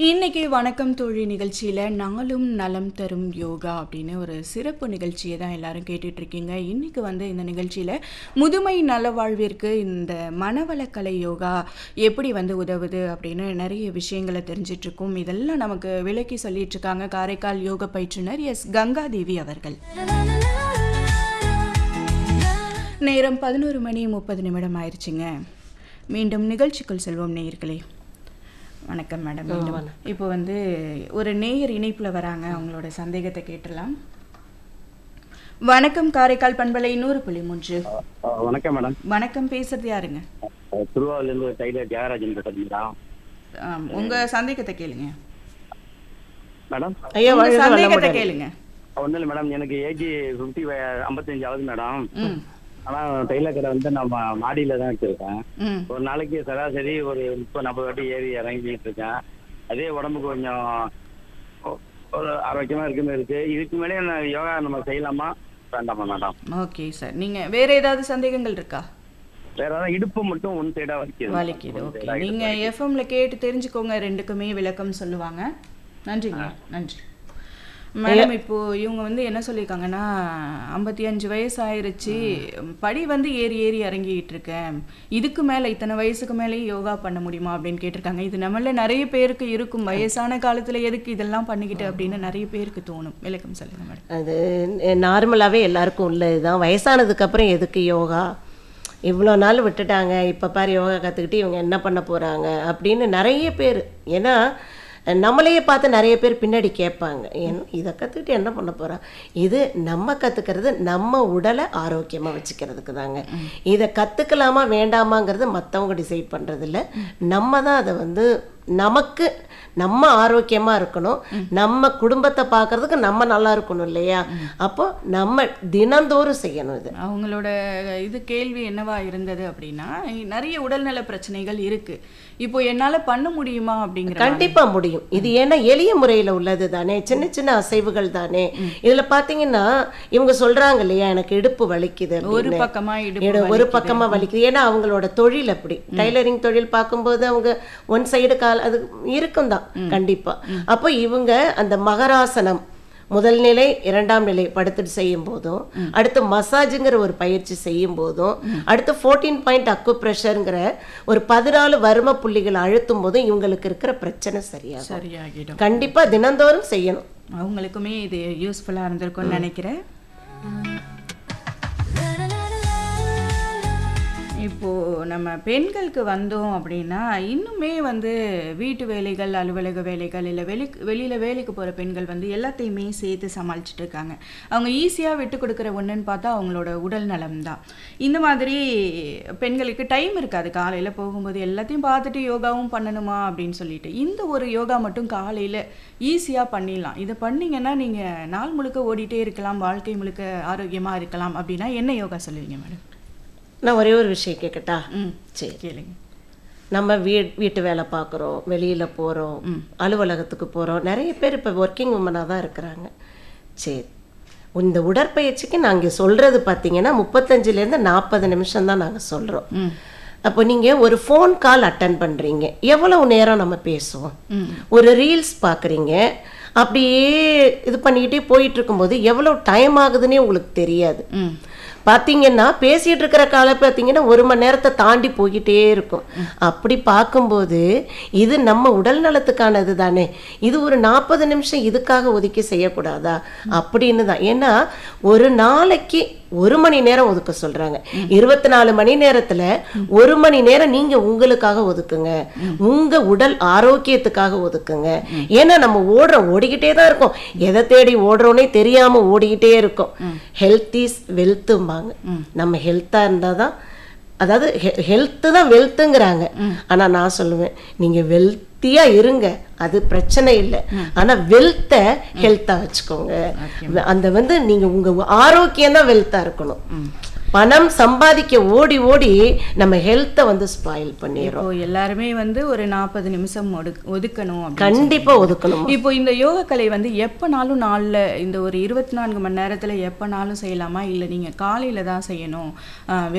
இன்னைக்கு வணக்கம் தோழி நிகழ்ச்சியில் நாளும் நலம் தரும் யோகா அப்படின்னு ஒரு சிறப்பு நிகழ்ச்சியை தான் எல்லாரும் கேட்டுட்டு இருக்கீங்க இன்னைக்கு வந்து இந்த நிகழ்ச்சியில் முதுமை நலவாழ்விற்கு இந்த மனவளக்கலை யோகா எப்படி வந்து உதவுது அப்படின்னு நிறைய விஷயங்களை தெரிஞ்சிட்டு இருக்கோம் இதெல்லாம் நமக்கு விளக்கி சொல்லிட்டு இருக்காங்க காரைக்கால் யோக பயிற்றுனர் எஸ் கங்காதேவி அவர்கள் நேரம் பதினோரு மணி முப்பது நிமிடம் ஆயிடுச்சுங்க மீண்டும் நிகழ்ச்சிக்குள் செல்வோம் நேயர்களே வணக்கம் மேடம் மீண்டும் இப்போ வந்து ஒரு நேயர் இணைப்புல வராங்க அவங்களோட சந்தேகத்தை கேட்டலாம் வணக்கம் காரைக்கால் பண்பலை நூறு புள்ளி மூன்று ஆ, வணக்கம் மேடம் வணக்கம் பேசுறது யாருங்க திருவாரூர்லேருந்து டைலர் தியாகராஜன் பேசுறீங்களா ஆம், உங்க சந்தேகத்தை கேளுங்க மேடம் ஐயா உங்க வாழ்க சந்தேகத்தை வளமுடன். கேளுங்க ஒன்றும் இல்லை மேடம் எனக்கு ஏஜ் ஃபிஃப்டி ஐம்பத்தஞ்சு ஆகுது மேடம் ம் ஆனால் டைலர் கடை வந்து நம்ம மாடியில் தான் வச்சுருக்கேன் ம் ஒரு நாளைக்கு சராசரி ஒரு முப்பது நாற்பது வாட்டி ஏறி இறங்கிட்டு இருக்கேன் அதே உடம்பு கொஞ்சம் ஒ- ஒரு ஆரோக்கியமாக இருக்குமே இருக்கு இதுக்கு மேலே நான் யோகா நம்ம செய்யலாமா வேண்டாமா மேடம் ஓகே சார் நீங்க வேற ஏதாவது சந்தேகங்கள் இருக்கா வேற ஏதாவது இடுப்பு மட்டும் ஒன் சைடாக வலிக்குது வலிக்குது One ஓகே side ஆ நீங்க இடுப்பு எஃப்எம்ல கேட்டு தெரிஞ்சுக்கோங்க ரெண்டுக்குமே விளக்கம் சொல்லுவாங்க நன்றிங்க நன்றி மேடம் இப்போ இவங்க வந்து என்ன சொல்லியிருக்காங்கன்னா ஐம்பத்தி அஞ்சு வயசு ஆயிருச்சு படி வந்து ஏறி ஏறி இறங்கிட்டு இருக்கேன் இதுக்கு மேல இத்தனை வயசுக்கு மேலேயும் யோகா பண்ண முடியுமா அப்படின்னு கேட்டிருக்காங்க இது நம்மள நிறைய பேருக்கு இருக்கும் வயசான காலத்துல எதுக்கு இதெல்லாம் பண்ணிக்கிட்டு அப்படின்னு நிறைய பேருக்கு தோணும் விளக்கம் சொல்லுங்க மேடம் அது நார்மலாகவே எல்லாருக்கும் உள்ளது தான் வயசானதுக்கப்புறம் எதுக்கு யோகா இவ்வளோ நாள் விட்டுட்டாங்க இப்போ பாரு யோகா கற்றுக்கிட்டு இவங்க என்ன பண்ண போகிறாங்க அப்படின்னு நிறைய பேர் ஏன்னா நம்மளையே பார்த்து நிறைய பேர் பின்னாடி கேட்பாங்க என் இதை கற்றுக்கிட்டு என்ன பண்ண போகிறோம் இது நம்ம கற்றுக்கிறது நம்ம உடலை ஆரோக்கியமாக வச்சுக்கிறதுக்கு தாங்க இதை கற்றுக்கலாமா வேண்டாமாங்கிறது மற்றவங்க டிசைட் பண்ணுறதில்ல நம்ம தான் அதை வந்து நமக்கு நம்ம ஆரோக்கியமாக இருக்கணும் நம்ம குடும்பத்தை பார்க்கறதுக்கு நம்ம நல்லா இருக்கணும் இல்லையா அப்போ நம்ம தினந்தோறும் செய்யணும் இது அவங்களோட இது கேள்வி என்னவா இருந்தது அப்படின்னா நிறைய உடல்நல பிரச்சனைகள் இருக்கு இப்போ என்னால பண்ண முடியுமா அப்படிங்கிற கண்டிப்பா முடியும் இது ஏன்னா எளிய முறையில உள்ளது தானே சின்ன சின்ன அசைவுகள் தானே இதுல பாத்தீங்கன்னா இவங்க சொல்றாங்க இல்லையா எனக்கு இடுப்பு வலிக்குது ஒரு அப்படின்னு. பக்கமா இடுப்பு இடு- ஒரு பக்கமா வலிக்குது ஏன்னா அவங்களோட தொழில் அப்படி டைலரிங் தொழில் பார்க்கும்போது அவங்க ஒன் சைடு கால் அது இருக்கும் தான் கண்டிப்பா அப்போ இவங்க அந்த மகராசனம் முதல் நிலை இரண்டாம் நிலை படுத்துட்டு செய்யும் போதும் அடுத்து மசாஜுங்கிற ஒரு பயிற்சி செய்யும் போதும் அடுத்து ஃபோர்டீன் பாயிண்ட் அக்கு ப்ரெஷருங்கிற ஒரு பதினாலு வர்ம புள்ளிகள் அழுத்தும் போதும் இவங்களுக்கு இருக்கிற பிரச்சனை சரியாகும் சரியாகிடும் கண்டிப்பா தினந்தோறும் செய்யணும் அவங்களுக்குமே இது யூஸ்ஃபுல்லா இருந்திருக்கும்னு நினைக்கிறேன் இப்போ நம்ம பெண்களுக்கு வந்தோம் அப்படின்னா இன்னுமே வந்து வீட்டு வேலைகள் அலுவலக வேலைகள் இல்லை வெளி வெளியில் வேலைக்கு போகிற பெண்கள் வந்து எல்லாத்தையுமே சேர்த்து சமாளிச்சுட்டு இருக்காங்க அவங்க ஈஸியாக விட்டு கொடுக்குற ஒன்றுன்னு பார்த்தா அவங்களோட உடல் நலம் தான் இந்த மாதிரி பெண்களுக்கு டைம் இருக்காது காலையில் போகும்போது எல்லாத்தையும் பார்த்துட்டு யோகாவும் பண்ணணுமா அப்படின்னு சொல்லிட்டு இந்த ஒரு யோகா மட்டும் காலையில் ஈஸியாக பண்ணிடலாம் இதை பண்ணீங்கன்னா நீங்கள் நாள் முழுக்க ஓடிட்டே இருக்கலாம் வாழ்க்கை முழுக்க ஆரோக்கியமாக இருக்கலாம் அப்படின்னா என்ன யோகா சொல்லுவீங்க மேடம் நான் ஒரே ஒரு விஷயம் கேட்கட்டா ம் சரி கேளுங்க நம்ம வீ வீட்டு வேலை பார்க்குறோம் வெளியில் போகிறோம் அலுவலகத்துக்கு போகிறோம் நிறைய பேர் இப்போ ஒர்க்கிங் உமனாக தான் இருக்கிறாங்க சரி இந்த உடற்பயிற்சிக்கு நாங்கள் சொல்கிறது பார்த்தீங்கன்னா முப்பத்தஞ்சுலேருந்து நாற்பது நிமிஷம் தான் நாங்கள் சொல்கிறோம் ம் அப்போ நீங்கள் ஒரு ஃபோன் கால் அட்டன் பண்ணுறீங்க எவ்வளவு நேரம் நம்ம பேசுவோம் ம் ஒரு ரீல்ஸ் பார்க்குறீங்க அப்படியே இது பண்ணிக்கிட்டே போயிட்டு இருக்கும்போது எவ்வளோ டைம் ஆகுதுன்னே உங்களுக்கு தெரியாது ம் பார்த்தீங்கன்னா பேசிட்டு இருக்கிற காலம் பார்த்தீங்கன்னா ஒரு மணி நேரத்தை தாண்டி போய்கிட்டே இருக்கும் அப்படி பார்க்கும்போது இது நம்ம உடல் நலத்துக்கானது தானே இது ஒரு நாற்பது நிமிஷம் இதுக்காக ஒதுக்கி செய்யக்கூடாதா அப்படின்னு தான் ஏன்னா ஒரு நாளைக்கு ஒரு மணி நேரம் ஒதுக்க சொல்றாங்க இருபத்தி நாலு மணி நேரத்துல ஒரு மணி நேரம் நீங்க உங்களுக்காக ஒதுக்குங்க உங்க உடல் ஆரோக்கியத்துக்காக ஒதுக்குங்க ஏன்னா நம்ம ஓடுறோம் ஓடிக்கிட்டே தான் இருக்கோம் எதை தேடி ஓடுறோன்னே தெரியாம ஓடிக்கிட்டே இருக்கோம் ஹெல்த் இஸ் வெல்த்தும்பாங்க நம்ம ஹெல்த்தா இருந்தாதான் அதாவது ஹெல்த்து தான் வெல்த்துங்கிறாங்க ஆனா நான் சொல்லுவேன் நீங்க வெல்த்தியா இருங்க அது பிரச்சனை இல்லை ஆனா வெல்த்தை ஹெல்த்தா வச்சுக்கோங்க அந்த வந்து நீங்க உங்க ஆரோக்கியம் தான் வெல்த்தா இருக்கணும் பணம் சம்பாதிக்க ஓடி ஓடி நம்ம ஹெல்த்தை வந்து ஸ்பாயில் பண்ணிடுறோம் இப்போ எல்லாருமே வந்து ஒரு நாற்பது நிமிஷம் ஒதுக் ஒதுக்கணும் அப்படின்னு கண்டிப்பா ஒதுக்கணும் இப்போ இந்த யோகக்கலை வந்து எப்போனாலும் நாளில் இந்த ஒரு இருபத்தி நான்கு மணி நேரத்தில் எப்போனாலும் செய்யலாமா இல்லை நீங்கள் காலையில் தான் செய்யணும் ஆஹ்